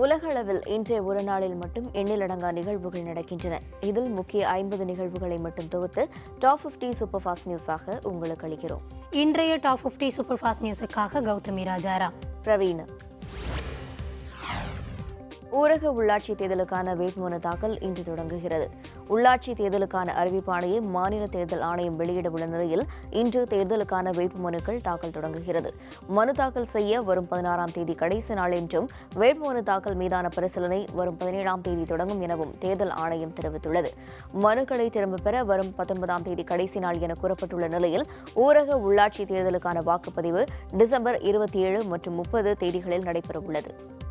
உலகளவில் இன்றைய ஒரு நாளில் மட்டும் எண்ணிலடங்கா நிகழ்வுகள் நடக்கின்றன இதில் முக்கிய ஐம்பது நிகழ்வுகளை மட்டும் தொகுத்து டாப் 50 சூப்பர் ஃபாஸ்ட் நியூஸாக உங்களுக்கு அளிக்கிறோம் இன்றைய டாப் 50 சூப்பர் ஃபாஸ்ட் நியூஸுக்காக கௌதமி ராஜாராம் பிரவீன் ஊரக உள்ளாட்சி தேர்தலுக்கான வேட்புமனு தாக்கல் இன்று தொடங்குகிறது உள்ளாட்சி தேர்தலுக்கான அறிவிப்பாணையை மாநில தேர்தல் ஆணையம் வெளியிட உள்ள நிலையில் இன்று தேர்தலுக்கான வேட்புமனுக்கள் தாக்கல் தொடங்குகிறது மனு தாக்கல் செய்ய வரும் பதினாறாம் தேதி கடைசி நாள் என்றும் வேட்புமனு தாக்கல் மீதான பரிசீலனை வரும் பதினேழாம் தேதி தொடங்கும் எனவும் தேர்தல் ஆணையம் தெரிவித்துள்ளது மனுக்களை திரும்பப் பெற வரும் பத்தொன்பதாம் தேதி கடைசி நாள் என கூறப்பட்டுள்ள நிலையில் ஊரக உள்ளாட்சி தேர்தலுக்கான வாக்குப்பதிவு டிசம்பர் இருபத்தி ஏழு மற்றும் முப்பது தேதிகளில் நடைபெறவுள்ளது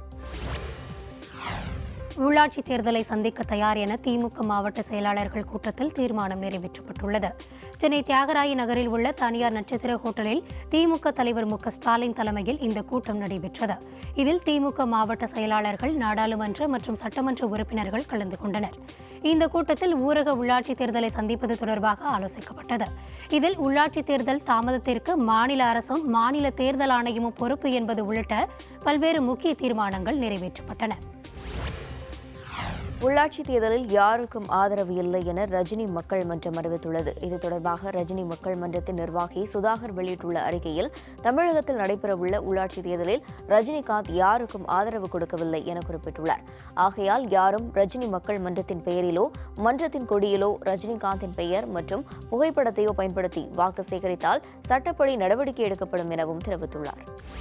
உள்ளாட்சி தேர்தலை சந்திக்க தயார் என திமுக மாவட்ட செயலாளர்கள் கூட்டத்தில் தீர்மானம் நிறைவேற்றப்பட்டுள்ளது சென்னை தியாகராய நகரில் உள்ள தனியார் நட்சத்திர ஹோட்டலில் திமுக தலைவர் மு க ஸ்டாலின் தலைமையில் இந்த கூட்டம் நடைபெற்றது இதில் திமுக மாவட்ட செயலாளர்கள் நாடாளுமன்ற மற்றும் சட்டமன்ற உறுப்பினர்கள் கலந்து கொண்டனர் இந்த கூட்டத்தில் ஊரக உள்ளாட்சி தேர்தலை சந்திப்பது தொடர்பாக ஆலோசிக்கப்பட்டது இதில் உள்ளாட்சி தேர்தல் தாமதத்திற்கு மாநில அரசும் மாநில தேர்தல் ஆணையமும் பொறுப்பு என்பது உள்ளிட்ட பல்வேறு முக்கிய தீர்மானங்கள் நிறைவேற்றப்பட்டன உள்ளாட்சி தேர்தலில் யாருக்கும் ஆதரவு இல்லை என ரஜினி மக்கள் மன்றம் அறிவித்துள்ளது இது தொடர்பாக ரஜினி மக்கள் மன்றத்தின் நிர்வாகி சுதாகர் வெளியிட்டுள்ள அறிக்கையில் தமிழகத்தில் நடைபெறவுள்ள உள்ளாட்சி தேர்தலில் ரஜினிகாந்த் யாருக்கும் ஆதரவு கொடுக்கவில்லை என குறிப்பிட்டுள்ளார் ஆகையால் யாரும் ரஜினி மக்கள் மன்றத்தின் பெயரிலோ மன்றத்தின் கொடியிலோ ரஜினிகாந்தின் பெயர் மற்றும் புகைப்படத்தையோ பயன்படுத்தி வாக்கு சேகரித்தால் சட்டப்படி நடவடிக்கை எடுக்கப்படும் எனவும் தெரிவித்துள்ளார்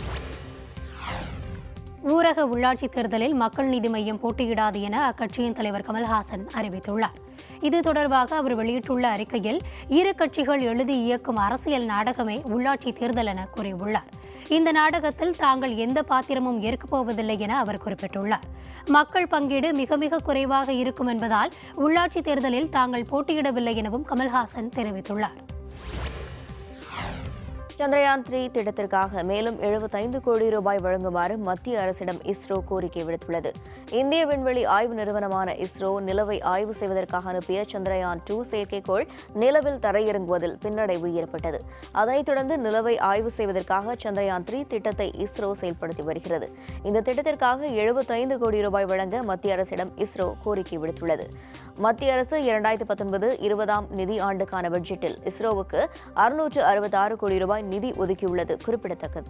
ஊரக உள்ளாட்சி தேர்தலில் மக்கள் நீதி மய்யம் போட்டியிடாது என அக்கட்சியின் தலைவர் கமல்ஹாசன் அறிவித்துள்ளார் இது தொடர்பாக அவர் வெளியிட்டுள்ள அறிக்கையில் இரு கட்சிகள் எழுதி இயக்கும் அரசியல் நாடகமே உள்ளாட்சி தேர்தல் என கூறியுள்ளார் இந்த நாடகத்தில் தாங்கள் எந்த பாத்திரமும் ஏற்கப் போவதில்லை என அவர் குறிப்பிட்டுள்ளார் மக்கள் பங்கீடு மிக மிக குறைவாக இருக்கும் என்பதால் உள்ளாட்சி தேர்தலில் தாங்கள் போட்டியிடவில்லை எனவும் கமல்ஹாசன் தெரிவித்துள்ளார் சந்திரயான் த்ரீ திட்டத்திற்காக மேலும் 75 கோடி ரூபாய் வழங்குமாறு மத்திய அரசிடம் இஸ்ரோ கோரிக்கை விடுத்துள்ளது இந்திய விண்வெளி ஆய்வு நிறுவனமான இஸ்ரோ நிலவை ஆய்வு செய்வதற்காக அனுப்பிய சந்திரயான் டூ செயற்கைக்கோள் நிலவில் தரையிறங்குவதில் பின்னடைவு ஏற்பட்டது அதனைத் தொடர்ந்து நிலவை ஆய்வு செய்வதற்காக சந்திரயான் த்ரீ திட்டத்தை இஸ்ரோ செயல்படுத்தி வருகிறது இந்த திட்டத்திற்காக 75 கோடி ரூபாய் வழங்க மத்திய அரசிடம் இஸ்ரோ கோரிக்கை விடுத்துள்ளது மத்திய அரசு இரண்டாயிரத்தி பத்தொன்பது இருபதாம் நிதி ஆண்டுக்கான பட்ஜெட்டில் இஸ்ரோவுக்கு அறுநூற்று அறுபத்தாறு கோடி ரூபாய் நிதி ஒதுக்கியுள்ளது குறிப்பிடத்தக்கது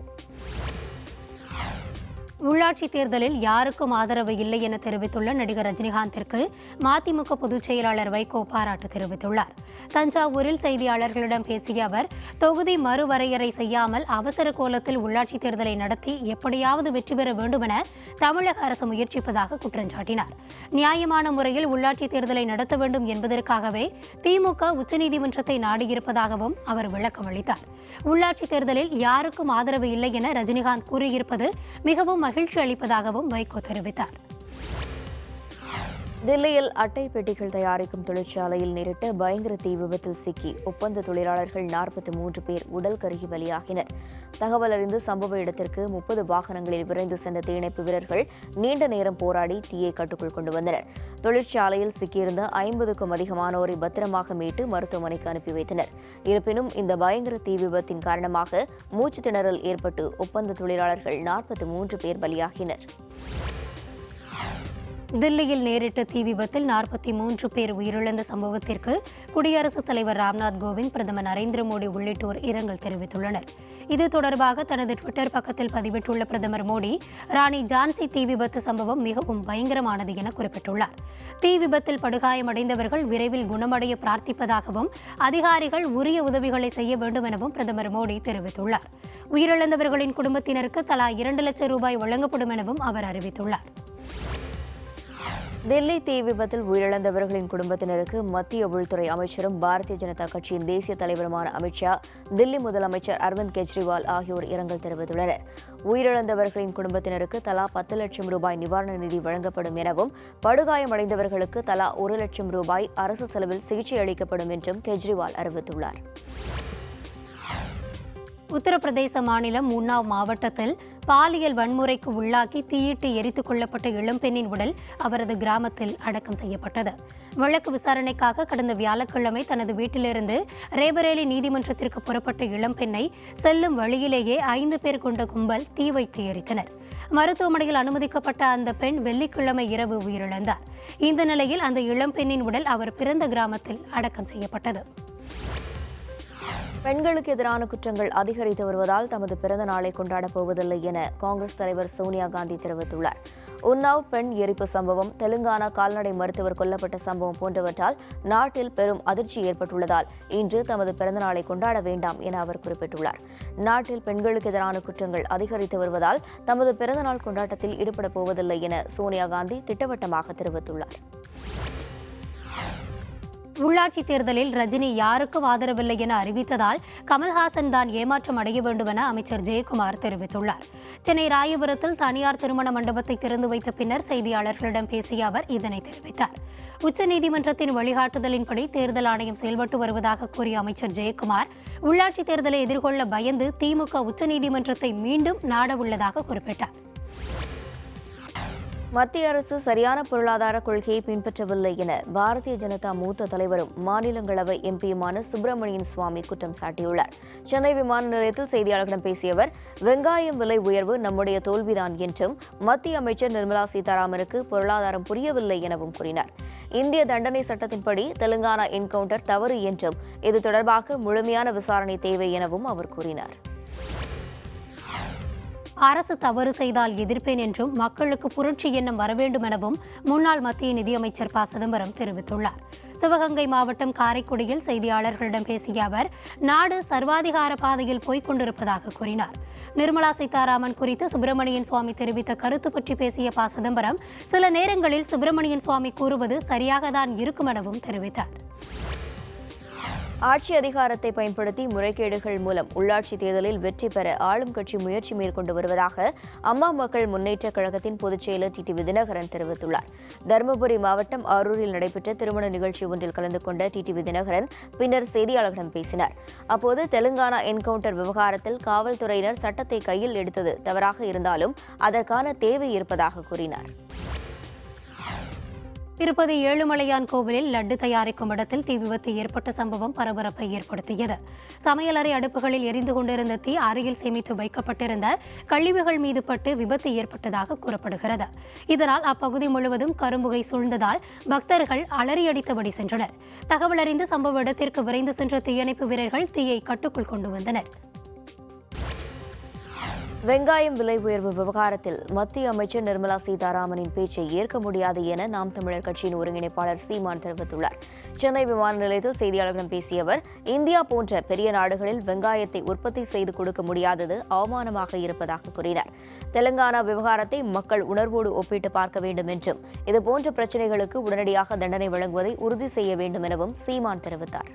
உள்ளாட்சி தேர்தலில் யாருக்கும் ஆதரவு இல்லை என தெரிவித்துள்ள நடிகர் ரஜினிகாந்திற்கு மதிமுக பொதுச் செயலாளர் வைகோ பாராட்டு தெரிவித்துள்ளார் தஞ்சாவூரில் செய்தியாளர்களிடம் பேசிய அவர் தொகுதி மறுவரையறை செய்யாமல் அவசர கோலத்தில் உள்ளாட்சி தேர்தலை நடத்தி எப்படியாவது வெற்றி பெற வேண்டுமென தமிழக அரசு முயற்சிப்பதாக குற்றம் சாட்டினார் நியாயமான முறையில் உள்ளாட்சி தேர்தலை நடத்த வேண்டும் என்பதற்காகவே திமுக உச்சநீதிமன்றத்தை நாடியிருப்பதாகவும் அவர் விளக்கம் அளித்தார் உள்ளாட்சி தேர்தலில் யாருக்கும் ஆதரவு இல்லை என ரஜினிகாந்த் கூறியிருப்பது மிகவும் மகிழ்ச்சி அளிப்பதாகவும் வைகோ தெரிவித்தார் தில்லியில் அட்டை பெட்டிகள் தயாரிக்கும் தொழிற்சாலையில் நேரிட்ட பயங்கர தீ விபத்தில் சிக்கி ஒப்பந்த தொழிலாளர்கள் நாற்பத்தி மூன்று பேர் உடல் கருகி பலியாகினர் தகவல் அறிந்து சம்பவ இடத்திற்கு முப்பது வாகனங்களில் விரைந்து சென்ற தீயணைப்பு வீரர்கள் நீண்ட நேரம் போராடி தீயை கட்டுக்குள் கொண்டு வந்தனர் தொழிற்சாலையில் சிக்கியிருந்த ஐம்பதுக்கும் அதிகமானோரை பத்திரமாக மீட்டு மருத்துவமனைக்கு அனுப்பி வைத்தனர் இருப்பினும் இந்த பயங்கர தீ விபத்தின் காரணமாக மூச்சு திணறல் ஏற்பட்டு ஒப்பந்த தொழிலாளர்கள் நாற்பத்தி மூன்று பேர் பலியாகினர் தில்லியில் நேரிட்ட தீ விபத்தில் நாற்பத்தி மூன்று பேர் உயிரிழந்த சம்பவத்திற்கு குடியரசுத் தலைவர் ராம்நாத் கோவிந்த் பிரதமர் நரேந்திர மோடி உள்ளிட்டோர் இரங்கல் தெரிவித்துள்ளனர் இது தொடர்பாக தனது ட்விட்டர் பக்கத்தில் பதிவிட்டுள்ள பிரதமர் மோடி ராணி ஜான்சி தீ விபத்து சம்பவம் மிகவும் பயங்கரமானது என குறிப்பிட்டுள்ளார் தீ விபத்தில் படுகாயமடைந்தவர்கள் விரைவில் குணமடைய பிரார்த்திப்பதாகவும் அதிகாரிகள் உரிய உதவிகளை செய்ய வேண்டும் எனவும் பிரதமர் மோடி தெரிவித்துள்ளார் உயிரிழந்தவர்களின் குடும்பத்தினருக்கு தலா இரண்டு லட்சம் ரூபாய் வழங்கப்படும் எனவும் அவர் அறிவித்துள்ளார் தில்லி தீ விபத்தில் உயிரிழந்தவர்களின் குடும்பத்தினருக்கு மத்திய உள்துறை அமைச்சரும் பாரதிய ஜனதா கட்சியின் தேசிய தலைவருமான அமித்ஷா தில்லி முதலமைச்சர் அரவிந்த் கெஜ்ரிவால் ஆகியோர் இரங்கல் தெரிவித்துள்ளனர் உயிரிழந்தவர்களின் குடும்பத்தினருக்கு தலா பத்து லட்சம் ரூபாய் நிவாரண நிதி வழங்கப்படும் எனவும் படுகாயமடைந்தவர்களுக்கு தலா ஒரு லட்சம் ரூபாய் அரசு செலவில் சிகிச்சை அளிக்கப்படும் என்றும் கெஜ்ரிவால் அறிவித்துள்ளார் உத்தரப்பிரதேச மாநிலம் உன்னாவ் மாவட்டத்தில் பாலியல் வன்முறைக்கு உள்ளாக்கி தீயிட்டு எரித்துக் கொல்லப்பட்ட இளம்பெண்ணின் உடல் அவரது கிராமத்தில் அடக்கம் செய்யப்பட்டது வழக்கு விசாரணைக்காக கடந்த வியாழக்கிழமை தனது வீட்டிலிருந்து ரேபரேலி நீதிமன்றத்திற்கு புறப்பட்ட இளம்பெண்ணை செல்லும் வழியிலேயே ஐந்து பேர் கொண்ட கும்பல் தீ வைத்து எரித்தனர் மருத்துவமனையில் அனுமதிக்கப்பட்ட அந்த பெண் வெள்ளிக்கிழமை இரவு உயிரிழந்தார் இந்த நிலையில் அந்த இளம்பெண்ணின் உடல் அவர் பிறந்த கிராமத்தில் அடக்கம் செய்யப்பட்டது பெண்களுக்கு எதிரான குற்றங்கள் அதிகரித்து வருவதால் தமது பிறந்த நாளை கொண்டாடப் போவதில்லை என காங்கிரஸ் தலைவர் சோனியா காந்தி தெரிவித்துள்ளார் உன்னாவ் பெண் எரிப்பு சம்பவம் தெலுங்கானா கால்நடை மருத்துவர் கொல்லப்பட்ட சம்பவம் போன்றவற்றால் நாட்டில் பெரும் அதிர்ச்சி ஏற்பட்டுள்ளதால் இன்று தமது பிறந்த நாளை கொண்டாட வேண்டாம் என அவர் குறிப்பிட்டுள்ளார் நாட்டில் பெண்களுக்கு எதிரான குற்றங்கள் அதிகரித்து வருவதால் தமது பிறந்தநாள் கொண்டாட்டத்தில் ஈடுபடப் போவதில்லை என சோனியா காந்தி திட்டவட்டமாக தெரிவித்துள்ளார் உள்ளாட்சி தேர்தலில் ரஜினி யாருக்கும் ஆதரவில்லை என அறிவித்ததால் கமல்ஹாசன் தான் ஏமாற்றம் அடைய வேண்டும் என அமைச்சர் ஜெயக்குமார் தெரிவித்துள்ளார் சென்னை ராயபுரத்தில் தனியார் திருமண மண்டபத்தை திறந்து வைத்த பின்னர் செய்தியாளர்களிடம் பேசிய அவர் இதனை தெரிவித்தார் உச்சநீதிமன்றத்தின் வழிகாட்டுதலின்படி தேர்தல் ஆணையம் செயல்பட்டு வருவதாக கூறிய அமைச்சர் ஜெயக்குமார் உள்ளாட்சி தேர்தலை எதிர்கொள்ள பயந்து திமுக உச்சநீதிமன்றத்தை மீண்டும் நாட உள்ளதாக குறிப்பிட்டார் மத்திய அரசு சரியான பொருளாதார கொள்கையை பின்பற்றவில்லை என பாரதிய ஜனதா மூத்த தலைவரும் மாநிலங்களவை எம்பியுமான சுப்பிரமணியன் சுவாமி குற்றம் சாட்டியுள்ளார் சென்னை விமான நிலையத்தில் செய்தியாளர்களிடம் பேசிய அவர் வெங்காயம் விலை உயர்வு நம்முடைய தோல்விதான் என்றும் மத்திய அமைச்சர் நிர்மலா சீதாராமனுக்கு பொருளாதாரம் புரியவில்லை எனவும் கூறினார் இந்திய தண்டனை சட்டத்தின்படி தெலுங்கானா என்கவுண்டர் தவறு என்றும் இது தொடர்பாக முழுமையான விசாரணை தேவை எனவும் அவர் கூறினார் அரசு தவறு செய்தால் எதிர்ப்பேன் என்றும் மக்களுக்கு புரட்சி எண்ணம் வர வேண்டும் எனவும் முன்னாள் மத்திய நிதியமைச்சர் ப சிதம்பரம் தெரிவித்துள்ளார் சிவகங்கை மாவட்டம் காரைக்குடியில் செய்தியாளர்களிடம் பேசிய அவர் நாடு சர்வாதிகார பாதையில் போய்க் கொண்டிருப்பதாக கூறினார் நிர்மலா சீதாராமன் குறித்து சுப்பிரமணியன் சுவாமி தெரிவித்த கருத்து பற்றி பேசிய ப சிதம்பரம் சில நேரங்களில் சுப்பிரமணியன் சுவாமி கூறுவது சரியாகத்தான் இருக்கும் எனவும் தெரிவித்தார் ஆட்சி அதிகாரத்தை பயன்படுத்தி முறைகேடுகள் மூலம் உள்ளாட்சி தேர்தலில் வெற்றி பெற ஆளும் கட்சி முயற்சி மேற்கொண்டு வருவதாக அம்மா மக்கள் முன்னேற்றக் கழகத்தின் பொதுச் செயலர் டிடிவி தினகரன் தெரிவித்துள்ளார் தருமபுரி மாவட்டம் அரூரில் நடைபெற்ற திருமண நிகழ்ச்சி ஒன்றில் கலந்து கொண்ட டிடிவி தினகரன் பின்னர் செய்தியாளர்களிடம் பேசினார் அப்போது தெலுங்கானா என்கவுண்டர் விவகாரத்தில் காவல்துறையினர் சட்டத்தை கையில் எடுத்தது தவறாக இருந்தாலும் அதற்கான தேவை இருப்பதாக கூறினார் திருப்பதி ஏழுமலையான் கோவிலில் லட்டு தயாரிக்கும் இடத்தில் தீ விபத்து ஏற்பட்ட சம்பவம் பரபரப்பை ஏற்படுத்தியது சமையலறை அடுப்புகளில் எரிந்து கொண்டிருந்த தீ அருகில் சேமித்து வைக்கப்பட்டிருந்த கழிவுகள் மீது பட்டு விபத்து ஏற்பட்டதாக கூறப்படுகிறது இதனால் அப்பகுதி முழுவதும் கரும்புகை சூழ்ந்ததால் பக்தர்கள் அலறியடித்தபடி சென்றனர் தகவல் அறிந்து சம்பவ இடத்திற்கு விரைந்து சென்ற தீயணைப்பு வீரர்கள் தீயை கட்டுக்குள் கொண்டு வந்தனர் வெங்காயம் விலை உயர்வு விவகாரத்தில் மத்திய அமைச்சர் நிர்மலா சீதாராமனின் பேச்சை ஏற்க முடியாது என நாம் தமிழர் கட்சியின் ஒருங்கிணைப்பாளர் சீமான் தெரிவித்துள்ளார் சென்னை விமான நிலையத்தில் செய்தியாளர்களிடம் பேசிய அவர் இந்தியா போன்ற பெரிய நாடுகளில் வெங்காயத்தை உற்பத்தி செய்து கொடுக்க முடியாதது அவமானமாக இருப்பதாக கூறினார் தெலங்கானா விவகாரத்தை மக்கள் உணர்வோடு ஒப்பிட்டு பார்க்க வேண்டும் என்றும் இதுபோன்ற பிரச்சினைகளுக்கு உடனடியாக தண்டனை வழங்குவதை உறுதி செய்ய வேண்டும் எனவும் சீமான் தெரிவித்தார்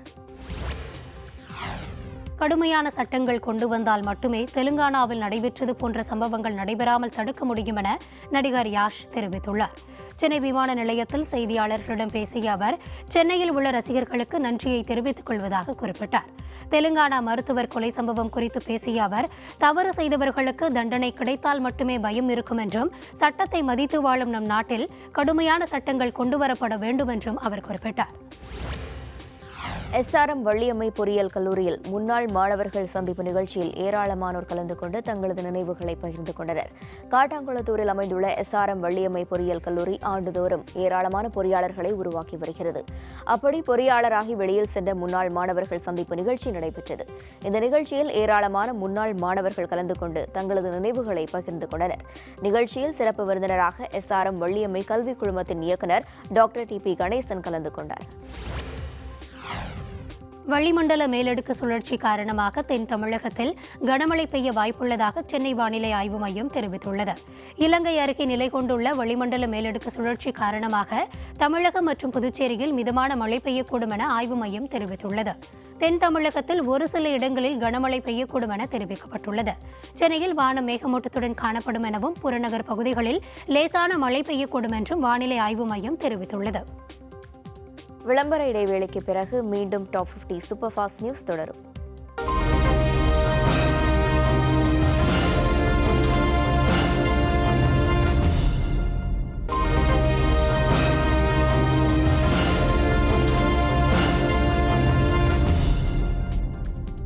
கடுமையான சட்டங்கள் கொண்டு வந்தால் மட்டுமே தெலுங்கானாவில் நடைபெற்றது போன்ற சம்பவங்கள் நடைபெறாமல் தடுக்க முடியும் என நடிகர் யாஷ் தெரிவித்துள்ளார் சென்னை விமான நிலையத்தில் செய்தியாளர்களிடம் பேசிய அவர் சென்னையில் உள்ள ரசிகர்களுக்கு நன்றியை தெரிவித்துக் கொள்வதாக குறிப்பிட்டார் தெலுங்கானா மருத்துவர் கொலை சம்பவம் குறித்து பேசிய அவர் தவறு செய்தவர்களுக்கு தண்டனை கிடைத்தால் மட்டுமே பயம் இருக்கும் என்றும் சட்டத்தை மதித்து வாழும் நம் நாட்டில் கடுமையான சட்டங்கள் கொண்டுவரப்பட வேண்டும் என்றும் அவர் குறிப்பிட்டார் எஸ்ஆர்எம் வள்ளியம்மை பொறியியல் கல்லூரியில் முன்னாள் மாணவர்கள் சந்திப்பு நிகழ்ச்சியில் ஏராளமானோர் கலந்து கொண்டு தங்களது நினைவுகளை பகிர்ந்து கொண்டனர் காட்டாங்குளத்தூரில் அமைந்துள்ள எஸ்ஆர்எம் வள்ளியம்மை பொறியியல் கல்லூரி ஆண்டுதோறும் ஏராளமான பொறியாளர்களை உருவாக்கி வருகிறது அப்படி பொறியாளராகி வெளியில் சென்ற முன்னாள் மாணவர்கள் சந்திப்பு நிகழ்ச்சி நடைபெற்றது இந்த நிகழ்ச்சியில் ஏராளமான முன்னாள் மாணவர்கள் கலந்து கொண்டு தங்களது நினைவுகளை பகிர்ந்து கொண்டனர் நிகழ்ச்சியில் சிறப்பு விருந்தினராக எஸ்ஆர்எம் வள்ளியம்மை கல்விக் குழுமத்தின் இயக்குநர் டாக்டர் டி பி கணேசன் கலந்து கொண்டார் வளிமண்டல மேலடுக்கு சுழற்சி காரணமாக தென் தமிழகத்தில் கனமழை பெய்ய வாய்ப்புள்ளதாக சென்னை வானிலை ஆய்வு மையம் தெரிவித்துள்ளது இலங்கை அருகே நிலை கொண்டுள்ள வளிமண்டல மேலடுக்கு சுழற்சி காரணமாக தமிழகம் மற்றும் புதுச்சேரியில் மிதமான மழை பெய்யக்கூடும் என ஆய்வு மையம் தெரிவித்துள்ளது தென் தமிழகத்தில் ஒரு சில இடங்களில் கனமழை பெய்யக்கூடும் என தெரிவிக்கப்பட்டுள்ளது சென்னையில் வானம் மேகமூட்டத்துடன் காணப்படும் எனவும் புறநகர் பகுதிகளில் லேசான மழை பெய்யக்கூடும் என்றும் வானிலை ஆய்வு மையம் தெரிவித்துள்ளது விளம்பர இடைவேளைக்கு பிறகு மீண்டும் டாப் 50 சூப்பர் ஃபாஸ்ட் நியூஸ் தொடரும்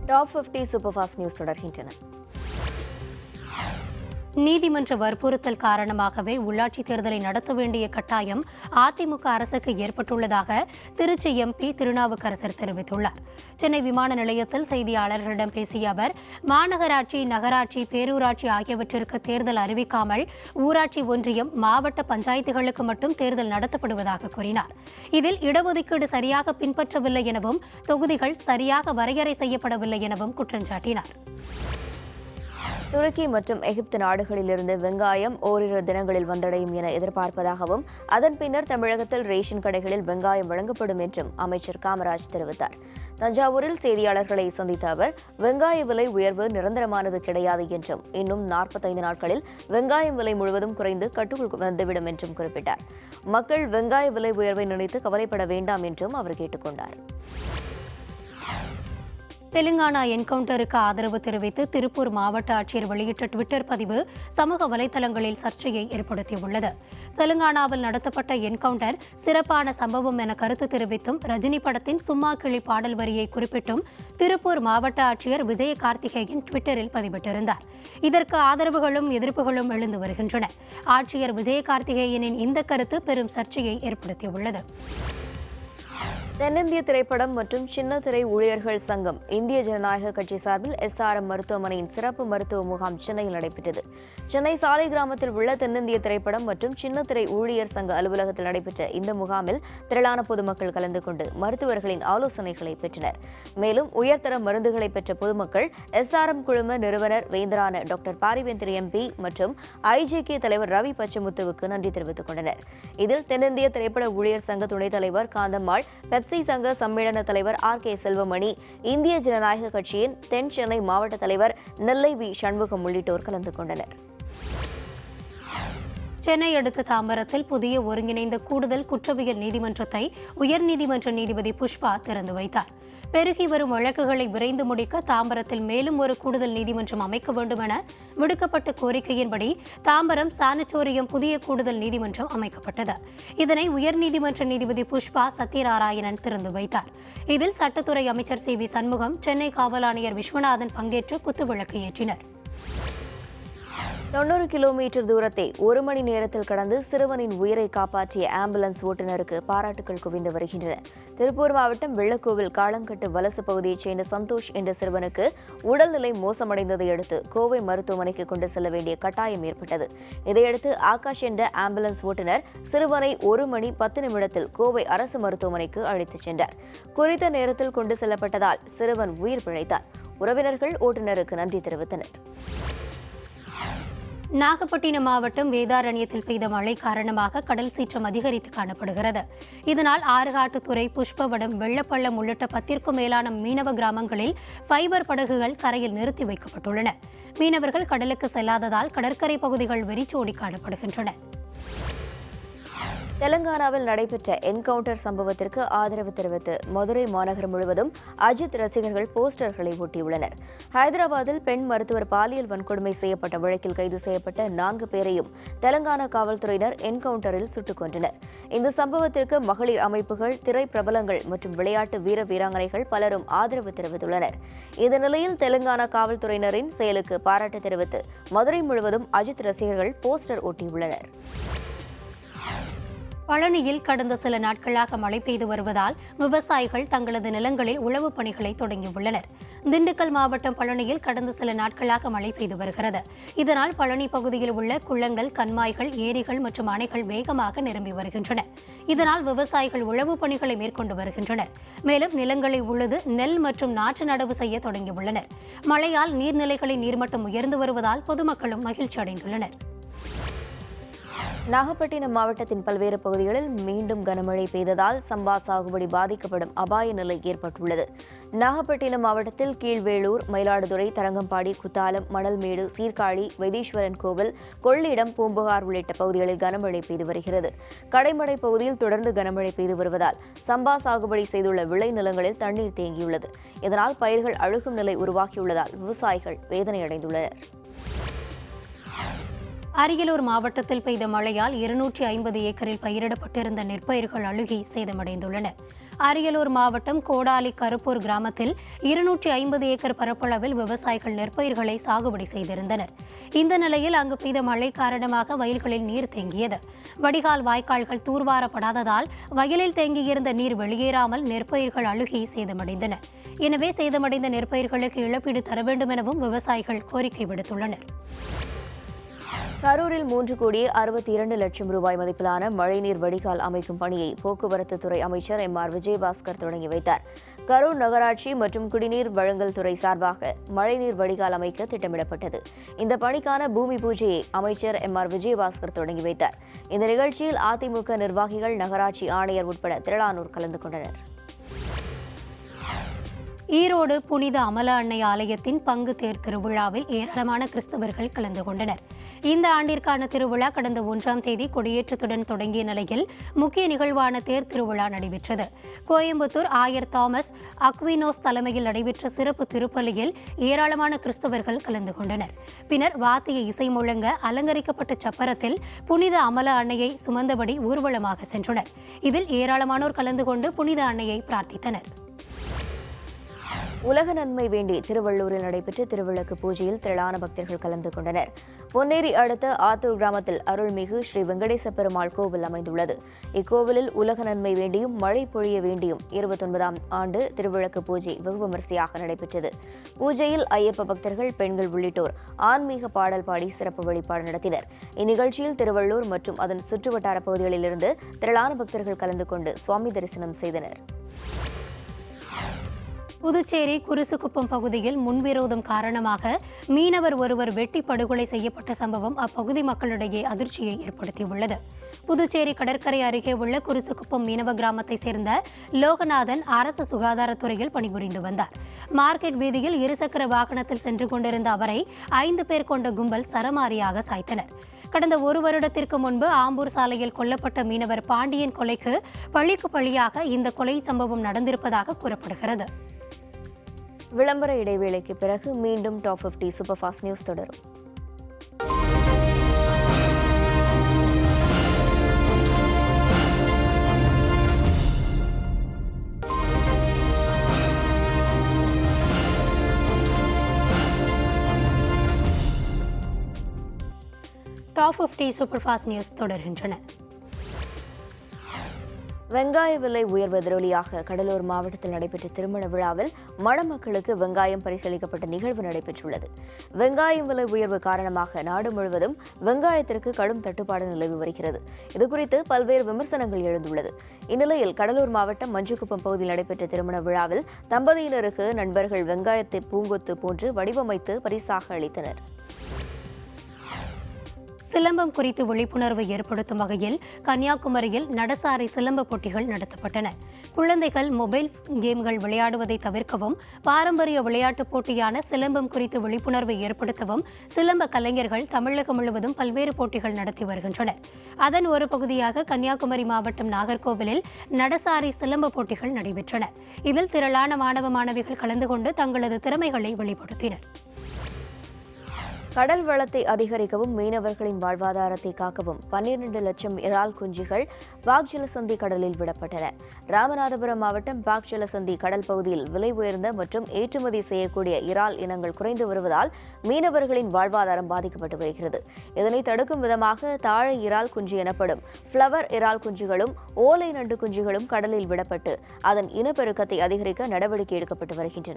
டாப் 50 சூப்பர் ஃபாஸ்ட் நியூஸ் தொடர்கின்றன நீதிமன்ற வற்புறுத்தல் காரணமாகவே உள்ளாட்சி தேர்தலை நடத்த வேண்டிய கட்டாயம் அதிமுக அரசுக்கு ஏற்பட்டுள்ளதாக திருச்சி எம்பி திருநாவுக்கரசர் தெரிவித்துள்ளார் சென்னை விமான நிலையத்தில் செய்தியாளர்களிடம் பேசிய அவர் மாநகராட்சி நகராட்சி பேரூராட்சி ஆகியவற்றிற்கு தேர்தல் அறிவிக்காமல் ஊராட்சி ஒன்றியம் மாவட்ட பஞ்சாயத்துகளுக்கு மட்டும் தேர்தல் நடத்தப்படுவதாக கூறினார் இதில் இடஒதுக்கீடு சரியாக பின்பற்றவில்லை எனவும் தொகுதிகள் சரியாக வரையறை செய்யப்படவில்லை எனவும் குற்றம் சாட்டினார் துருக்கி மற்றும் எகிப்து நாடுகளிலிருந்து வெங்காயம் ஓரிரு தினங்களில் வந்தடையும் என எதிர்பார்ப்பதாகவும் அதன் பின்னர் தமிழகத்தில் ரேஷன் கடைகளில் வெங்காயம் வழங்கப்படும் என்றும் அமைச்சர் காமராஜ் தெரிவித்தார் தஞ்சாவூரில் செய்தியாளர்களை சந்தித்த அவர் வெங்காய விலை உயர்வு நிரந்தரமானது கிடையாது என்றும் இன்னும் நாற்பத்தைந்து நாட்களில் வெங்காயம் விலை முழுவதும் குறைந்து கட்டுக்குள் வந்துவிடும் என்றும் குறிப்பிட்டார் மக்கள் வெங்காய விலை உயர்வை நினைத்து கவலைப்பட வேண்டாம் என்றும் அவர் கேட்டுக்கொண்டார் தெலுங்கானா என்கவுண்டருக்கு ஆதரவு தெரிவித்து திருப்பூர் மாவட்ட ஆட்சியர் வெளியிட்ட டுவிட்டர் பதிவு சமூக வலைதளங்களில் சர்ச்சையை ஏற்படுத்தியுள்ளது தெலுங்கானாவில் நடத்தப்பட்ட என்கவுண்டர் சிறப்பான சம்பவம் என கருத்து தெரிவித்தும் ரஜினி படத்தின் சும்மா கிளி பாடல் வரியை குறிப்பிட்டும் திருப்பூர் மாவட்ட ஆட்சியர் விஜய கார்த்திகேயன் டுவிட்டரில் பதிவிட்டிருந்தார் இதற்கு ஆதரவுகளும் எதிர்ப்புகளும் எழுந்து வருகின்றன ஆட்சியர் விஜய கார்த்திகேயனின் இந்த கருத்து பெரும் சர்ச்சையை ஏற்படுத்தியுள்ளது தென்னிந்திய திரைப்படம் மற்றும் சின்ன திரை ஊழியர்கள் சங்கம் இந்திய ஜனநாயக கட்சி சார்பில் எஸ்ஆர்எம் மருத்துவமனையின் சிறப்பு மருத்துவ முகாம் சென்னையில் நடைபெற்றது சென்னை சாலை கிராமத்தில் உள்ள தென்னிந்திய திரைப்படம் மற்றும் சின்ன திரை ஊழியர் சங்க அலுவலகத்தில் நடைபெற்ற இந்த முகாமில் திரளான பொதுமக்கள் கலந்து கொண்டு மருத்துவர்களின் ஆலோசனைகளை பெற்றனர் மேலும் உயர்தர மருந்துகளை பெற்ற பொதுமக்கள் எஸ்ஆர்எம் குழும நிறுவனர் வேந்தரான டாக்டர் பாரிவேந்தர் எம்பி மற்றும் ஐஜேகே தலைவர் ரவி பச்சமுத்துவுக்கு நன்றி தெரிவித்துக் கொண்டனர் இதில் தென்னிந்திய திரைப்பட ஊழியர் சங்க துணைத் தலைவர் காந்தம்மாள் பெப்சி சங்க சம்மேளன தலைவர் ஆர் கே செல்வமணி இந்திய ஜனநாயக கட்சியின் தென் சென்னை மாவட்ட தலைவர் நெல்லை வி சண்முகம் உள்ளிட்டோர் கலந்து கொண்டனர் சென்னை அடுத்த தாம்பரத்தில் புதிய ஒருங்கிணைந்த கூடுதல் குற்றவியல் நீதிமன்றத்தை உயர்நீதிமன்ற நீதிபதி புஷ்பா திறந்து வைத்தார் பெருகி வரும் வழக்குகளை விரைந்து முடிக்க தாம்பரத்தில் மேலும் ஒரு கூடுதல் நீதிமன்றம் அமைக்க வேண்டும் என விடுக்கப்பட்ட கோரிக்கையின்படி தாம்பரம் சானிட்டோரியம் புதிய கூடுதல் நீதிமன்றம் அமைக்கப்பட்டது இதனை உயர்நீதிமன்ற நீதிபதி புஷ்பா சத்யநாராயணன் திறந்து வைத்தார் இதில் சட்டத்துறை அமைச்சர் சி வி சண்முகம் சென்னை காவல் ஆணையர் விஸ்வநாதன் பங்கேற்று குத்துவிளக்கு ஏற்றினர் தொண்ணூறு கிலோமீட்டர் தூரத்தை ஒரு மணி நேரத்தில் கடந்து சிறுவனின் உயிரை காப்பாற்றிய ஆம்புலன்ஸ் ஓட்டுநருக்கு பாராட்டுகள் குவிந்து வருகின்றன திருப்பூர் மாவட்டம் வெள்ளக்கோவில் காளங்கட்டு வலசு பகுதியைச் சேர்ந்த சந்தோஷ் என்ற சிறுவனுக்கு உடல்நிலை மோசமடைந்ததை அடுத்து கோவை மருத்துவமனைக்கு கொண்டு செல்ல வேண்டிய கட்டாயம் ஏற்பட்டது இதையடுத்து ஆகாஷ் என்ற ஆம்புலன்ஸ் ஓட்டுநர் சிறுவனை ஒரு மணி பத்து நிமிடத்தில் கோவை அரசு மருத்துவமனைக்கு அழைத்துச் சென்றார் குறித்த நேரத்தில் கொண்டு செல்லப்பட்டதால் சிறுவன் உயிர் பிழைத்தார் உறவினர்கள் ஓட்டுநருக்கு நன்றி தெரிவித்தனர் நாகப்பட்டினம் மாவட்டம் வேதாரண்யத்தில் பெய்த மழை காரணமாக கடல் சீற்றம் அதிகரித்து காணப்படுகிறது இதனால் ஆறுகாட்டுத்துறை புஷ்பவடம் வெள்ளப்பள்ளம் உள்ளிட்ட பத்திற்கும் மேலான மீனவ கிராமங்களில் ஃபைபர் படகுகள் கரையில் நிறுத்தி வைக்கப்பட்டுள்ளன மீனவர்கள் கடலுக்கு செல்லாததால் கடற்கரை பகுதிகள் வெறிச்சோடி காணப்படுகின்றன தெலங்கானாவில் நடைபெற்ற என்கவுண்டர் சம்பவத்திற்கு ஆதரவு தெரிவித்து மதுரை மாநகரம் முழுவதும் அஜித் ரசிகர்கள் போஸ்டர்களை ஒட்டியுள்ளனர் ஹைதராபாத்தில் பெண் மருத்துவர் பாலியல் வன்கொடுமை செய்யப்பட்ட வழக்கில் கைது செய்யப்பட்ட நான்கு பேரையும் தெலங்கானா காவல்துறையினர் என்கவுண்டரில் சுட்டுக் கொன்றனர் இந்த சம்பவத்திற்கு மகளிர் அமைப்புகள் திரை பிரபலங்கள் மற்றும் விளையாட்டு வீர வீராங்கனைகள் பலரும் ஆதரவு தெரிவித்துள்ளனர் இந்த நிலையில் தெலங்கானா காவல்துறையினரின் செயலுக்கு பாராட்டு தெரிவித்து மதுரை முழுவதும் அஜித் ரசிகர்கள் போஸ்டர் ஒட்டியுள்ளனர் பழனியில் கடந்த சில நாட்களாக மழை பெய்து வருவதால் விவசாயிகள் தங்களது நிலங்களில் உழவுப் பணிகளை தொடங்கியுள்ளனர் திண்டுக்கல் மாவட்டம் பழனியில் கடந்த சில நாட்களாக மழை பெய்து வருகிறது இதனால் பழனி பகுதியில் உள்ள குளங்கள் கண்மாய்கள் ஏரிகள் மற்றும் அணைகள் வேகமாக நிரம்பி வருகின்றன இதனால் விவசாயிகள் உழவுப் பணிகளை மேற்கொண்டு வருகின்றனர் மேலும் நிலங்களை உழுது நெல் மற்றும் நாற்று நடவு செய்ய தொடங்கியுள்ளனர் மழையால் நீர்நிலைகளின் நீர்மட்டம் உயர்ந்து வருவதால் பொதுமக்களும் மகிழ்ச்சி அடைந்துள்ளனர் நாகப்பட்டினம் மாவட்டத்தின் பல்வேறு பகுதிகளில் மீண்டும் கனமழை பெய்ததால் சம்பா சாகுபடி பாதிக்கப்படும் அபாய நிலை ஏற்பட்டுள்ளது நாகப்பட்டினம் மாவட்டத்தில் கீழ்வேளூர் மயிலாடுதுறை தரங்கம்பாடி குத்தாலம் மணல்மேடு சீர்காழி வைத்தீஸ்வரன் கோவில் கொள்ளிடம் பூம்புகார் உள்ளிட்ட பகுதிகளில் கனமழை பெய்து வருகிறது கடைமடை பகுதியில் தொடர்ந்து கனமழை பெய்து வருவதால் சம்பா சாகுபடி செய்துள்ள விளை நிலங்களில் தண்ணீர் தேங்கியுள்ளது இதனால் பயிர்கள் அழுகும் நிலை உருவாகியுள்ளதால் விவசாயிகள் வேதனையடைந்துள்ளனர் அரியலூர் மாவட்டத்தில் பெய்த மழையால் இருநூற்றி ஐம்பது ஏக்கரில் பயிரிடப்பட்டிருந்த நெற்பயிர்கள் அழுகி சேதமடைந்துள்ளன அரியலூர் மாவட்டம் கோடாலி கருப்பூர் கிராமத்தில் இருநூற்றி ஐம்பது ஏக்கர் பரப்பளவில் விவசாயிகள் நெற்பயிர்களை சாகுபடி செய்திருந்தனர் இந்த நிலையில் அங்கு பெய்த மழை காரணமாக வயல்களில் நீர் தேங்கியது வடிகால் வாய்க்கால்கள் தூர்வாரப்படாததால் வயலில் தேங்கியிருந்த நீர் வெளியேறாமல் நெற்பயிர்கள் அழுகி சேதமடைந்தன எனவே சேதமடைந்த நெற்பயிர்களுக்கு இழப்பீடு தர வேண்டும் எனவும் விவசாயிகள் கோரிக்கை விடுத்துள்ளனர் கரூரில் மூன்று கோடியே அறுபத்தி இரண்டு லட்சம் ரூபாய் மதிப்பிலான மழைநீர் வடிகால் அமைக்கும் பணியை போக்குவரத்து துறை அமைச்சர் எம் ஆர் விஜயபாஸ்கர் தொடங்கி வைத்தார் கரூர் நகராட்சி மற்றும் குடிநீர் வழங்கல் துறை சார்பாக மழைநீர் வடிகால் அமைக்க திட்டமிடப்பட்டது இந்த பணிக்கான பூமி பூஜையை அமைச்சர் எம் ஆர் விஜயபாஸ்கர் தொடங்கி வைத்தார் இந்த நிகழ்ச்சியில் அதிமுக நிர்வாகிகள் நகராட்சி ஆணையர் உட்பட திரளானோர் கலந்து கொண்டனர் ஈரோடு புனித அமல அன்னை ஆலயத்தின் பங்கு தேர் திருவிழாவில் ஏராளமான கிறிஸ்தவர்கள் கலந்து கொண்டனர் இந்த ஆண்டிற்கான திருவிழா கடந்த ஒன்றாம் தேதி கொடியேற்றத்துடன் தொடங்கிய நிலையில் முக்கிய நிகழ்வான தேர் திருவிழா நடைபெற்றது கோயம்புத்தூர் ஆயர் தாமஸ் அக்வினோஸ் தலைமையில் நடைபெற்ற சிறப்பு திருப்பலியில் ஏராளமான கிறிஸ்தவர்கள் கலந்து கொண்டனர் பின்னர் வாத்திய இசை முழங்க அலங்கரிக்கப்பட்ட சப்பரத்தில் புனித அமல அன்னையை சுமந்தபடி ஊர்வலமாக சென்றனர் இதில் ஏராளமானோர் கலந்து கொண்டு புனித அன்னையை பிரார்த்தித்தனர் உலக நன்மை வேண்டி திருவள்ளூரில் நடைபெற்ற திருவிளக்கு பூஜையில் திரளான பக்தர்கள் கலந்து கொண்டனர் பொன்னேரி அடுத்த ஆத்தூர் கிராமத்தில் அருள்மிகு ஸ்ரீ வெங்கடேச பெருமாள் கோவில் அமைந்துள்ளது இக்கோவிலில் உலக நன்மை வேண்டியும் மழை பொழிய வேண்டியும் இருபத்தொன்பதாம் ஆண்டு திருவிளக்கு பூஜை வெகு விமரிசையாக நடைபெற்றது பூஜையில் ஐயப்ப பக்தர்கள் பெண்கள் உள்ளிட்டோர் ஆன்மீக பாடல் பாடி சிறப்பு வழிபாடு நடத்தினர் இந்நிகழ்ச்சியில் திருவள்ளூர் மற்றும் அதன் சுற்றுவட்டார பகுதிகளிலிருந்து திரளான பக்தர்கள் கலந்து கொண்டு சுவாமி தரிசனம் செய்தனர் புதுச்சேரி குருசுக்குப்பம் பகுதியில் முன்விரோதம் காரணமாக மீனவர் ஒருவர் வெட்டி படுகொலை செய்யப்பட்ட சம்பவம் அப்பகுதி மக்களிடையே அதிர்ச்சியை ஏற்படுத்தியுள்ளது புதுச்சேரி கடற்கரை அருகே உள்ள குருசுக்குப்பம் மீனவ கிராமத்தை சேர்ந்த லோகநாதன் அரசு சுகாதாரத்துறையில் பணிபுரிந்து வந்தார் மார்க்கெட் வீதியில் இருசக்கர வாகனத்தில் சென்று கொண்டிருந்த அவரை ஐந்து பேர் கொண்ட கும்பல் சரமாரியாக சாய்த்தனர் கடந்த ஒரு வருடத்திற்கு முன்பு ஆம்பூர் சாலையில் கொல்லப்பட்ட மீனவர் பாண்டியன் கொலைக்கு பழிக்கு பழியாக இந்த கொலை சம்பவம் நடந்திருப்பதாக கூறப்படுகிறது விளம்பர இடைவேளைக்கு பிறகு மீண்டும் டாப் 50 சூப்பர் ஃபாஸ்ட் நியூஸ் தொடரும் டாப் 50 சூப்பர் ஃபாஸ்ட் நியூஸ் தொடர்கின்றன வெங்காய விலை உயர்வு எதிரொலியாக கடலூர் மாவட்டத்தில் நடைபெற்ற திருமண விழாவில் மணமக்களுக்கு வெங்காயம் பரிசளிக்கப்பட்ட நிகழ்வு நடைபெற்றுள்ளது வெங்காயம் விலை உயர்வு காரணமாக நாடு முழுவதும் வெங்காயத்திற்கு கடும் தட்டுப்பாடு நிலவி வருகிறது இதுகுறித்து பல்வேறு விமர்சனங்கள் எழுந்துள்ளது இந்நிலையில் கடலூர் மாவட்டம் மஞ்சுக்குப்பம் பகுதியில் நடைபெற்ற திருமண விழாவில் தம்பதியினருக்கு நண்பர்கள் வெங்காயத்தை பூங்கொத்து போன்று வடிவமைத்து பரிசாக அளித்தனர் சிலம்பம் குறித்து விழிப்புணர்வு ஏற்படுத்தும் வகையில் கன்னியாகுமரியில் நடசாரை சிலம்ப போட்டிகள் நடத்தப்பட்டன குழந்தைகள் மொபைல் கேம்கள் விளையாடுவதை தவிர்க்கவும் பாரம்பரிய விளையாட்டுப் போட்டியான சிலம்பம் குறித்து விழிப்புணர்வை ஏற்படுத்தவும் சிலம்ப கலைஞர்கள் தமிழகம் முழுவதும் பல்வேறு போட்டிகள் நடத்தி வருகின்றனர் அதன் ஒரு பகுதியாக கன்னியாகுமரி மாவட்டம் நாகர்கோவிலில் நடசாரி சிலம்ப போட்டிகள் நடைபெற்றன இதில் திரளான மாணவ மாணவிகள் கலந்து கொண்டு தங்களது திறமைகளை வெளிப்படுத்தினர் கடல் வளத்தை அதிகரிக்கவும் மீனவர்களின் வாழ்வாதாரத்தை காக்கவும் பன்னிரண்டு லட்சம் இறால் குஞ்சுகள் பாக் ஜலசந்தி கடலில் விடப்பட்டன ராமநாதபுரம் மாவட்டம் பாக் ஜலசந்தி கடல் பகுதியில் விலை உயர்ந்த மற்றும் ஏற்றுமதி செய்யக்கூடிய இறால் இனங்கள் குறைந்து வருவதால் மீனவர்களின் வாழ்வாதாரம் பாதிக்கப்பட்டு வருகிறது இதனை தடுக்கும் விதமாக தாழை இறால் குஞ்சு எனப்படும் ஃப்ளவர் இறால் குஞ்சுகளும் ஓலை நண்டு குஞ்சுகளும் கடலில் விடப்பட்டு அதன் இனப்பெருக்கத்தை அதிகரிக்க நடவடிக்கை எடுக்கப்பட்டு வருகின்றன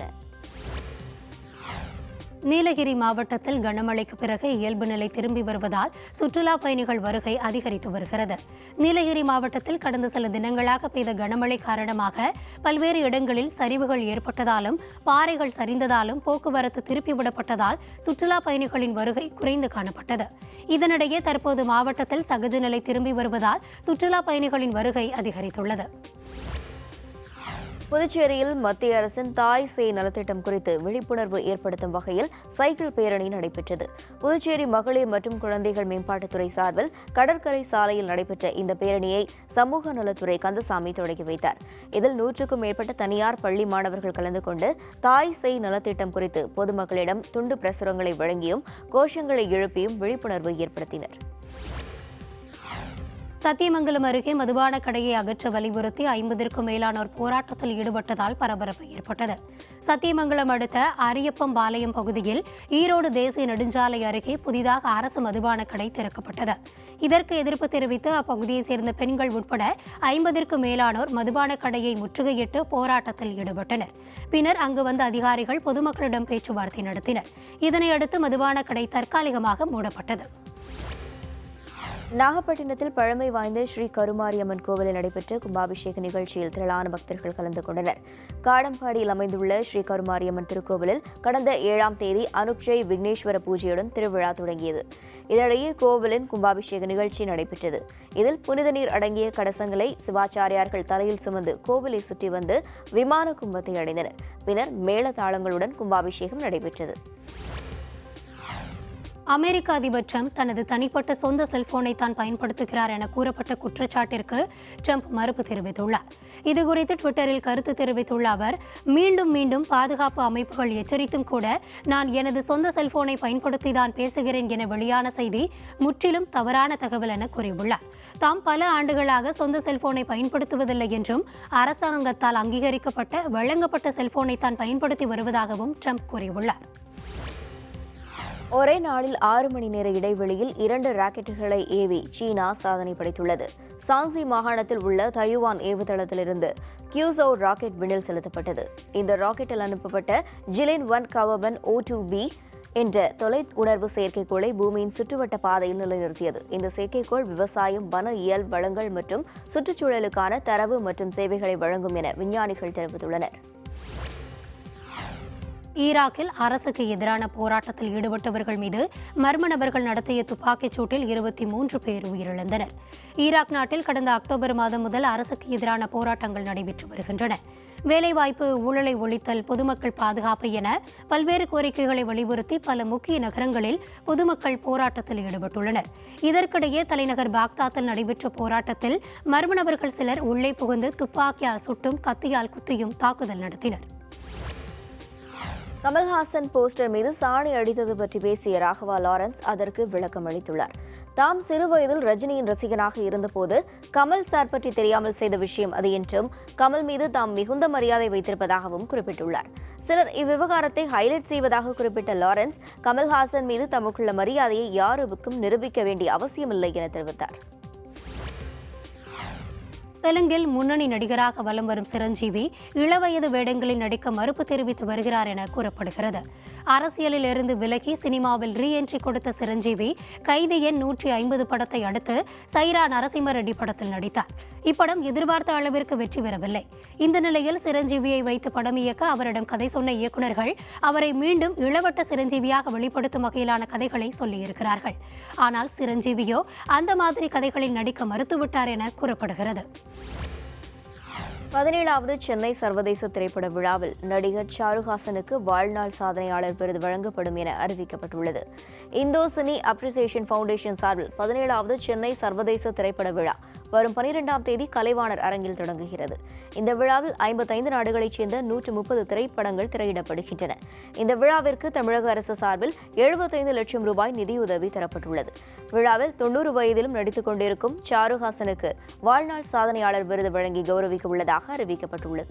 நீலகிரி மாவட்டத்தில் கனமழைக்கு பிறகு இயல்பு நிலை திரும்பி வருவதால் சுற்றுலா பயணிகள் வருகை அதிகரித்து வருகிறது நீலகிரி மாவட்டத்தில் கடந்த சில தினங்களாக பெய்த கனமழை காரணமாக பல்வேறு இடங்களில் சரிவுகள் ஏற்பட்டதாலும் பாறைகள் சரிந்ததாலும் போக்குவரத்து திருப்பிவிடப்பட்டதால் சுற்றுலா பயணிகளின் வருகை குறைந்து காணப்பட்டது இதனிடையே தற்போது மாவட்டத்தில் சகஜ நிலை திரும்பி வருவதால் சுற்றுலா பயணிகளின் வருகை அதிகரித்துள்ளது புதுச்சேரியில் மத்திய அரசின் தாய் சேய் நலத்திட்டம் குறித்து விழிப்புணர்வு ஏற்படுத்தும் வகையில் சைக்கிள் பேரணி நடைபெற்றது புதுச்சேரி மகளிர் மற்றும் குழந்தைகள் மேம்பாட்டுத்துறை சார்பில் கடற்கரை சாலையில் நடைபெற்ற இந்த பேரணியை சமூக நலத்துறை கந்தசாமி தொடங்கி வைத்தார் இதில் நூற்றுக்கும் மேற்பட்ட தனியார் பள்ளி மாணவர்கள் கலந்து கொண்டு தாய் சேய் நலத்திட்டம் குறித்து பொதுமக்களிடம் துண்டு பிரசுரங்களை வழங்கியும் கோஷங்களை எழுப்பியும் விழிப்புணர்வு ஏற்படுத்தினர் சத்தியமங்கலம் அருகே மதுபான கடையை அகற்ற வலியுறுத்தி ஐம்பதிற்கும் மேலானோர் போராட்டத்தில் ஈடுபட்டதால் பரபரப்பு ஏற்பட்டது சத்தியமங்கலம் அடுத்த அரியப்பம்பாளையம் பகுதியில் ஈரோடு தேசிய நெடுஞ்சாலை அருகே புதிதாக அரசு மதுபான கடை திறக்கப்பட்டது இதற்கு எதிர்ப்பு தெரிவித்து அப்பகுதியைச் சேர்ந்த பெண்கள் உட்பட ஐம்பதிற்கும் மேலானோர் மதுபான கடையை முற்றுகையிட்டு போராட்டத்தில் ஈடுபட்டனர் பின்னர் அங்கு வந்த அதிகாரிகள் பொதுமக்களிடம் பேச்சுவார்த்தை நடத்தினர் இதனையடுத்து மதுபான கடை தற்காலிகமாக மூடப்பட்டது நாகப்பட்டினத்தில் பழமை வாய்ந்த ஸ்ரீ கருமாரியம்மன் கோவிலில் நடைபெற்ற கும்பாபிஷேக நிகழ்ச்சியில் திரளான பக்தர்கள் கலந்து கொண்டனர் காடம்பாடியில் அமைந்துள்ள ஸ்ரீ கருமாரியம்மன் திருக்கோவிலில் கடந்த ஏழாம் தேதி அனுப்ஜெய் விக்னேஸ்வர பூஜையுடன் திருவிழா தொடங்கியது இதனிடையே கோவிலின் கும்பாபிஷேக நிகழ்ச்சி நடைபெற்றது இதில் புனித நீர் அடங்கிய கடசங்களை சிவாச்சாரியார்கள் தலையில் சுமந்து கோவிலை சுற்றி வந்து விமான கும்பத்தை அடைந்தனர் பின்னர் மேளதாளங்களுடன் கும்பாபிஷேகம் நடைபெற்றது அமெரிக்க அதிபர் ட்ரம்ப் தனது தனிப்பட்ட சொந்த செல்போனை தான் பயன்படுத்துகிறார் என கூறப்பட்ட குற்றச்சாட்டிற்கு ட்ரம்ப் மறுப்பு தெரிவித்துள்ளார் இதுகுறித்து ட்விட்டரில் கருத்து தெரிவித்துள்ள அவர் மீண்டும் மீண்டும் பாதுகாப்பு அமைப்புகள் எச்சரித்தும் கூட நான் எனது சொந்த செல்போனை பயன்படுத்தி தான் பேசுகிறேன் என வெளியான செய்தி முற்றிலும் தவறான தகவல் என கூறியுள்ளார் தாம் பல ஆண்டுகளாக சொந்த செல்போனை பயன்படுத்துவதில்லை என்றும் அரசாங்கத்தால் அங்கீகரிக்கப்பட்ட வழங்கப்பட்ட செல்போனை தான் பயன்படுத்தி வருவதாகவும் ட்ரம்ப் கூறியுள்ளார் ஒரே நாளில் ஆறு மணி நேர இடைவெளியில் இரண்டு ராக்கெட்டுகளை ஏவி சீனா சாதனை படைத்துள்ளது சாங்சி மாகாணத்தில் உள்ள தையுவான் ஏவுதளத்திலிருந்து கியூசோ ராக்கெட் விண்ணில் செலுத்தப்பட்டது இந்த ராக்கெட்டில் அனுப்பப்பட்ட Jilin one Gaofen O two B என்ற தொலை உணர்வு செயற்கைக்கோளை பூமியின் சுற்றுவட்ட பாதையில் நிலைநிறுத்தியது இந்த செயற்கைக்கோள் விவசாயம் வன இயல் வளங்கள் மற்றும் சுற்றுச்சூழலுக்கான தரவு மற்றும் சேவைகளை வழங்கும் என விஞ்ஞானிகள் தெரிவித்துள்ளனர் ஈராக்கில் அரசுக்கு எதிரான போராட்டத்தில் ஈடுபட்டவர்கள் மீது மர்ம நபர்கள் நடத்திய துப்பாக்கிச் சூட்டில் இருபத்தி மூன்று பேர் உயிரிழந்தனர் ஈராக் நாட்டில் கடந்த அக்டோபர் மாதம் முதல் அரசுக்கு எதிரான போராட்டங்கள் நடைபெற்று வருகின்றன வேலைவாய்ப்பு ஊழலை ஒழித்தல் பொதுமக்கள் பாதுகாப்பு என பல்வேறு கோரிக்கைகளை வலியுறுத்தி பல முக்கிய நகரங்களில் பொதுமக்கள் போராட்டத்தில் ஈடுபட்டுள்ளனர் இதற்கிடையே தலைநகர் பாக்தாத்தில் நடைபெற்ற போராட்டத்தில் மர்ம நபர்கள் சிலர் உள்ளே புகுந்து துப்பாக்கியால் சுட்டும் கத்தியால் குத்தியும் தாக்குதல் நடத்தினர் கமல்ஹாசன் போஸ்டர் மீது சாணி அடித்தது பற்றி பேசிய ராகவா லாரன்ஸ் அதற்கு விளக்கம் அளித்துள்ளார் தாம் சிறுவயதில் ரஜினியின் ரசிகனாக இருந்தபோது கமல் சார் பற்றி தெரியாமல் செய்த விஷயம் அது என்றும் கமல் மீது தாம் மிகுந்த மரியாதை வைத்திருப்பதாகவும் குறிப்பிட்டுள்ளார் சிலர் இவ்விவகாரத்தை ஹைலைட் செய்வதாக குறிப்பிட்ட லாரன்ஸ் கமல்ஹாசன் மீது தமக்குள்ள மரியாதையை யாருக்கும் நிரூபிக்க வேண்டிய அவசியமில்லை என தெரிவித்தார் தெலுங்கில் முன்னணி நடிகராக வலம் வரும் சிரஞ்சீவி இளவயது வேடங்களில் நடிக்க மறுப்பு தெரிவித்து வருகிறார் என கூறப்படுகிறது அரசியலில் இருந்து விலகி சினிமாவில் ரீ என்ட்ரி கொடுத்த சிரஞ்சீவி கைதி எண் நூற்றி ஐம்பது படத்தை அடுத்து சைரா நரசிம்ம ரெட்டி படத்தில் நடித்தார் இப்படம் எதிர்பார்த்த அளவிற்கு வெற்றி பெறவில்லை இந்த நிலையில் சிரஞ்சீவியை வைத்து படம் இயக்க அவரிடம் கதை சொன்ன இயக்குநர்கள் அவரை மீண்டும் இளவட்ட சிரஞ்சீவியாக வெளிப்படுத்தும் வகையிலான கதைகளை சொல்லியிருக்கிறார்கள் ஆனால் சிரஞ்சீவியோ அந்த மாதிரி கதைகளில் நடிக்க மறுத்துவிட்டார் என கூறப்படுகிறது பதினேழாவது சென்னை சர்வதேச திரைப்பட விழாவில் நடிகர் ஷாருஹாசனுக்கு வாழ்நாள் சாதனையாளர் விருது வழங்கப்படும் என அறிவிக்கப்பட்டுள்ளது இந்தோ சினி அப்ரிசியேஷன் ஃபவுண்டேஷன் சார்பில் பதினேழாவது சென்னை சர்வதேச திரைப்பட விழா வரும் பனிரெண்டாம் தேதி கலைவாணர் அரங்கில் தொடங்குகிறது இந்த விழாவில் ஐம்பத்தைந்து நாடுகளைச் சேர்ந்த நூற்று முப்பது திரைப்படங்கள் திரையிடப்படுகின்றன இந்த விழாவிற்கு தமிழக அரசு சார்பில் எழுபத்தைந்து லட்சம் ரூபாய் நிதியுதவி தரப்பட்டுள்ளது விழாவில் தொண்ணூறு வயதிலும் நடித்துக் கொண்டிருக்கும் ஷாருஹாசனுக்கு வாழ்நாள் சாதனையாளர் விருது வழங்கி கௌரவிக்க உள்ளதாக அறிவிக்கப்பட்டுள்ளது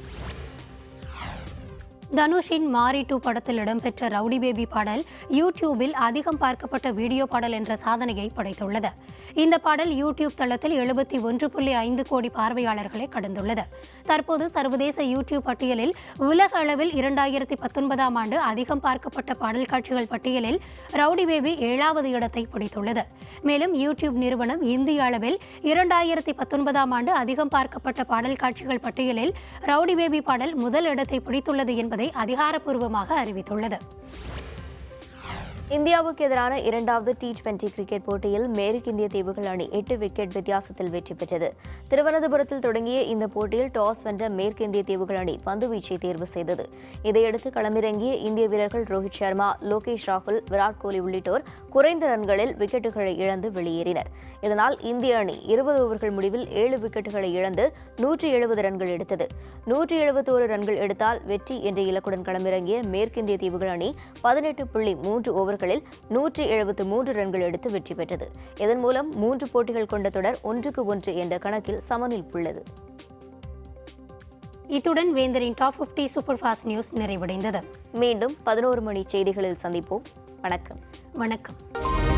தனுஷின் மாரி டூ படத்தில் இடம்பெற்ற ரவுடி பேபி பாடல் யூடியூபில் அதிகம் பார்க்கப்பட்ட வீடியோ பாடல் என்ற சாதனையை படைத்துள்ளது இந்த பாடல் யூடியூப் தளத்தில் எழுபத்தி ஒன்று புள்ளி ஐந்து கோடி பார்வையாளர்களை கடந்துள்ளது தற்போது சர்வதேச யூடியூப் பட்டியலில் உலக அளவில் இரண்டாயிரத்தி பத்தொன்பதாம் ஆண்டு அதிகம் பார்க்கப்பட்ட பாடல் காட்சிகள் பட்டியலில் ரவுடி பேபி ஏழாவது இடத்தை பிடித்துள்ளது மேலும் யூடியூப் நிறுவனம் இந்திய அளவில் இரண்டாயிரத்தி பத்தொன்பதாம் ஆண்டு அதிகம் பார்க்கப்பட்ட பாடல் காட்சிகள் பட்டியலில் ரவுடி பேபி பாடல் முதல் இடத்தை பிடித்துள்ளது என்பதை அதிகாரப்பூர்வமாக அறிவித்துள்ளது இந்தியாவுக்கு எதிரான இரண்டாவது டி டுவெண்டி கிரிக்கெட் போட்டியில் மேற்கு இந்திய தீவுகள் அணி எட்டு விக்கெட் வித்தியாசத்தில் வெற்றி பெற்றது திருவனந்தபுரத்தில் தொடங்கிய இந்த போட்டியில் டாஸ் வென்ற மேற்கு இந்திய தீவுகள் அணி பந்துவீச்சை தேர்வு செய்தது இதையடுத்து களமிறங்கிய இந்திய வீரர்கள் ரோஹித் சர்மா லோகேஷ் ராகுல் விராட் கோலி உள்ளிட்டோர் குறைந்த ரன்களில் விக்கெட்டுகளை இழந்து வெளியேறினர் இதனால் இந்திய அணி இருபது ஓவர்கள் முடிவில் ஏழு விக்கெட்டுகளை இழந்து நூற்றி எழுபது ரன்கள் எடுத்தது நூற்றி எழுபத்தோரு ரன்கள் எடுத்தால் வெற்றி என்ற இலக்குடன் களமிறங்கிய மேற்கிந்திய தீவுகள் அணி பதினெட்டு புள்ளி மூன்று ஓவர்கள் ஓவர்களில் நூற்றி எழுபத்து மூன்று ரன்கள் எடுத்து வெற்றி பெற்றது இதன் மூலம் மூன்று போட்டிகள் கொண்ட தொடர் ஒன்றுக்கு ஒன்று என்ற கணக்கில் சமனில் உள்ளது இத்துடன் வேந்தரின் டாப் 50 சூப்பர் ஃபாஸ்ட் நியூஸ் நிறைவடைந்தது மீண்டும் பதினோரு மணி செய்திகளில் சந்திப்போம் வணக்கம் வணக்கம்